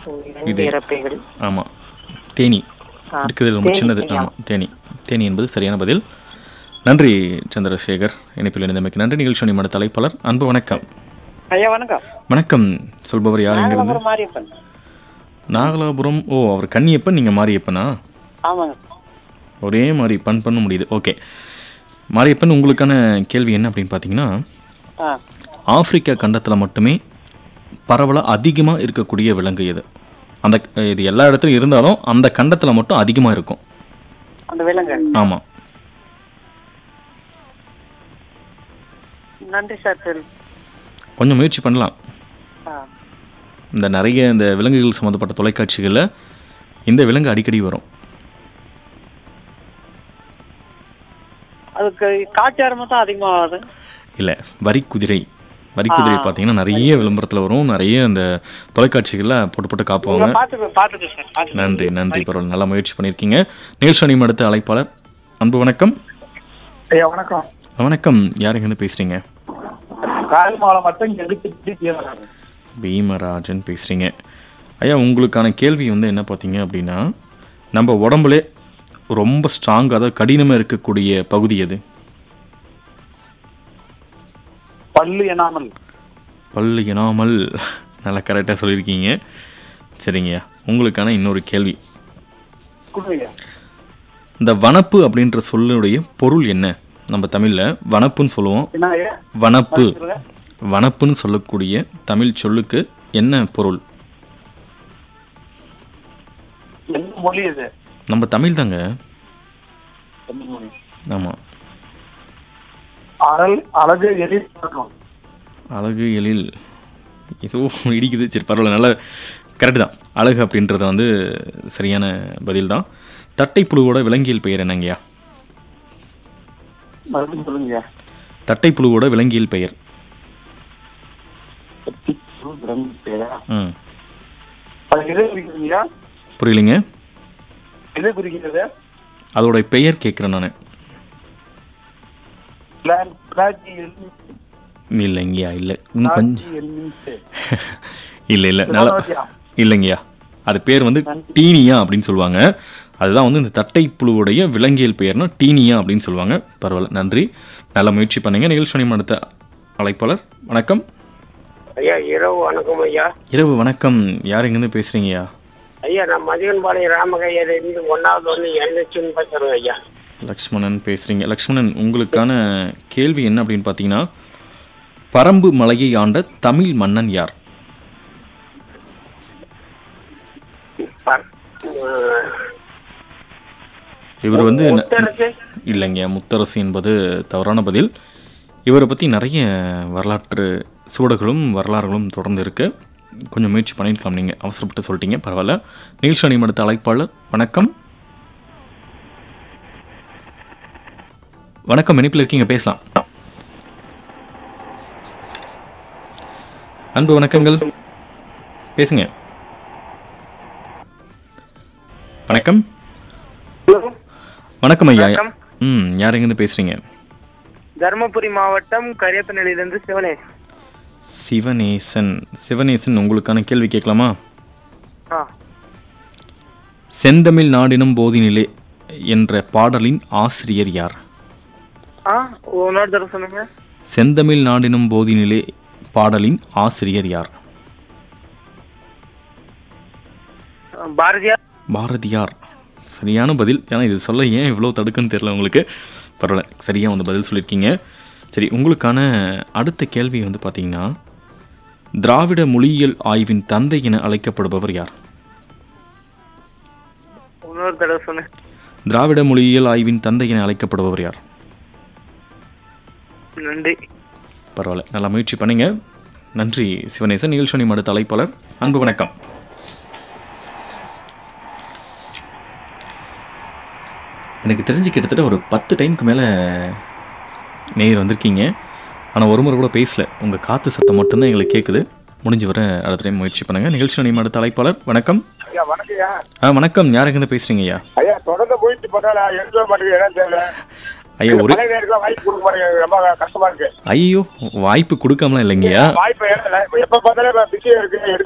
இரண்டு இது- இறப்பைகள் ஆமாம் தேனி ஆ, இருக்குது ரொம்ப தேனி, சின்னது தேனியா? ஆமாம் தேனி தேனி என்பது சரியான பதில் நன்றி சந்திரசேகர் இணைப்பில் இணைந்தமைக்கு நன்றி நிகழ்ச்சி மட தலைப்பாளர் அன்பு வணக்கம் ஐயா வணக்கம் வணக்கம் சொல்பவர் யார் எங்கிருந்து நாகலாபுரம் மாரியப்பன் நாகலாபுரம் ஓ அவர் கன்னியப்பன் நீங்கள் மாரியப்பனா ஆமாங்க ஒரே மாதிரி பண் பண்ண முடியுது ஓகே மாரியப்பன் உங்களுக்கான கேள்வி என்ன அப்படின்னு பார்த்தீங்கன்னா ஆ ஆப்பிரிக்கா கண்டத்தில் மட்டுமே பரவலாக அதிகமாக இருக்கக்கூடிய விலங்கு இது அந்த இது எல்லா இடத்துலையும் இருந்தாலும் அந்த கண்டத்தில் மட்டும் அதிகமாக இருக்கும் அந்த விலங்கு ஆமாம் நன்றி சார் சரி கொஞ்சம் முயற்சி பண்ணலாம் ஆ இந்த நிறைய இந்த விலங்குகள் சம்மந்தப்பட்ட தொலைக்காட்சிகளில் இந்த விலங்கு அடிக்கடி வரும் அதுக்கு காட்டு யாரமா தான் அதிகமா ஆகுது இல்லை வரிக்குதிரை வரிக்குதிரை பார்த்தீங்கன்னா நிறைய விளம்பரத்தில் வரும் நிறைய இந்த தொலைக்காட்சிகளில் போட்டு போட்டு காப்புவாங்க பாத்துக்கு பாத்துக்கு சார் பாத்துக்கு. நன்றி நன்றி பரவாயில்ல நல்லா முயற்சி பண்ணியிருக்கீங்க நிகழ்ச்சி அடுத்த அழைப்பாளர் அன்பு வணக்கம் ஐயா வணக்கம் வணக்கம் யார் எங்கேருந்து பேசுகிறீங்க காயமாலை மட்டும் எடுத்து தீவிரம் பீமராஜன் பேசுகிறீங்க ஐயா உங்களுக்கான கேள்வி வந்து என்ன பார்த்தீங்க அப்படின்னா நம்ம உடம்புலே ரொம்ப ஸ்ட்ராங் அதாவது கடினமாக இருக்கக்கூடிய பகுதி எது பல்லு எனாமல் பல்லு இனாமல் நல்லா கரெக்டாக சொல்லியிருக்கீங்க சரிங்கய்யா உங்களுக்கான இன்னொரு கேள்வி கொடுங்க இந்த வனப்பு அப்படின்ற சொல்லுடைய பொருள் என்ன நம்ம தமிழில் வனப்புன்னு சொல்லுவோம் என்ன ஐயா வனப்பு வனப்புன்னு சொல்லக்கூடிய தமிழ் சொல்லுக்கு என்ன பொருள் என்ன மொழி இது நம்ம தமிழ் தாங்க என்ன மொழி ஆமாம் அழல் அழகு எதிர் பார்க்கும் அழகு எழில் ஏதோ இடிக்குது சரி பரவாயில்ல நல்லா கரெக்டு தான் அழகு அப்படின்றது வந்து சரியான பதில் தான் தட்டைப்புழுவோட விலங்கியல் பெயர் என்னங்கய்யா மறுபடியும் சொல்லுங்க தட்டைப்புழுவோட விலங்கியல் பெயர் பத்தி புழு விலங்கு பேரா ம் அது எதை குறிக்கிறீங்க புரியலைங்க எதை குறிக்கிறது அதோட பெயர் கேட்குறேன் நான் பிளான் பிளாட்டி எல்மின்ஸ் இல்லைங்கய்யா இல்லை இன்னும் கொஞ்சம் பிளாட்டி எல்மின்ஸ் இல்லை இல்லை நல்லா இல்லைங்கய்யா அது பேர் வந்து டீனியா அப்படின்னு சொல்லுவாங்க அதுதான் வந்து இந்த தட்டைப்புழுவுடைய விலங்கியல் பெயர்னா டீனியா அப்படின்னு சொல்லுவாங்க பரவாயில்ல நன்றி நல்ல முயற்சி பண்ணீங்க நிகழ்ச்சி அடுத்த அழைப்பாளர் வணக்கம் ஐயா இரவு வணக்கம் ஐயா இரவு வணக்கம் யார் எங்கேருந்து பேசுறீங்கய்யா ஐயா நான் மதியன்பாளையம் ராமகையர் இருந்து ஒன்னாவது ஒன்று என்ஹெச்னு பேசுறேன் ஐயா லக்ஷ்மணன் பேசுறீங்க லக்ஷ்மணன் உங்களுக்கான கேள்வி என்ன அப்படின்னு பார்த்தீங்கன்னா பரம்பு மலையை ஆண்ட தமிழ் மன்னன் யார் ப- அஹ், இவர் வந்து ந- முத்தரசு இல்லைங்க முத்தரசு என்பது தவறான பதில் இவரை பற்றி நிறைய வரலாற்று சுவடுகளும் வரலாறுகளும் தொடர்ந்து இருக்கு கொஞ்சம் முயற்சி பண்ணியிருக்கலாம் நீங்கள் அவசரப்பட்டு சொல்லிட்டீங்க பரவாயில்ல நிகழ்ச்சி அணி அடுத்த அழைப்பாளர் வணக்கம் வணக்கம் இணைப்பில் இருக்கீங்க பேசலாம் அன்பு வணக்கங்கள் பேசுங்க வணக்கம் வணக்கம் ஐயா ம் யார் எங்கேருந்து பேசுறீங்க தருமபுரி மாவட்டம் கரியப்பநல்லியிலிருந்து சிவனேஷ் சிவனேசன் சிவனேசன் உங்களுக்கான கேள்வி கேட்கலாமா ஆ செந்தமிழ் நாடினும் போதினிலே என்ற பாடலின் ஆசிரியர் யார் ஆ இன்னொரு தடவை சொல்லுங்க செந்தமிழ் நாடினும் போதினிலே பாடலின் ஆசிரியர் யார் பாரதியார் பாரதியார் சரியான பதில் ஏன்னா இது சொல்ல ஏன் இவ்வளோ தடுக்குன்னு தெரியல உங்களுக்கு பரவாயில்ல சரியாக வந்து பதில் சொல்லியிருக்கீங்க சரி உங்களுக்கான அடுத்த கேள்வி வந்து பார்த்தீங்கன்னா திராவிட மொழியியல் ஆய்வின் தந்தை என அழைக்கப்படுபவர் யார் இன்னொரு தடவை சொன்னேன் திராவிட மொழியியல் ஆய்வின் தந்தை என அழைக்கப்படுபவர் யார் நன்றி பரவாயில்ல நல்லா முயற்சி பண்ணீங்க நன்றி சிவனேசன் நிகழ்ச்சி அடுத்த அழைப்பாளர் அன்பு வணக்கம் எனக்கு தெரிஞ்சு கிட்டத்தட்ட ஒரு பத்து டைமுக்கு மேலே நேர் வந்திருக்கீங்க ஆனால் ஒரு முறை கூட பேசல உங்கள் காற்று சத்தம் மட்டும்தான் எங்களுக்கு கேட்குது முடிஞ்ச வர அடுத்த டைம் முயற்சி பண்ணுங்கள் நிகழ்ச்சி நிலையம் அடுத்த அழைப்பாளர் வணக்கம் ஐயா வணக்கம்யா ஆ வணக்கம் யார் எங்கேருந்து பேசுகிறீங்க ஐயா ஐயா தொடர்ந்து போயிட்டு பார்த்தா எழுத மாட்டேங்குது என்ன தெரியல ஐயா ஒரு பழைய நேரத்தில் வாய்ப்பு கொடுக்க மாட்டேங்குது ரொம்ப கஷ்டமா இருக்கு ஐயோ வாய்ப்பு கொடுக்காமலாம் இல்லைங்கய்யா வாய்ப்பு எப்ப பார்த்தாலும் பிஸியா இருக்கு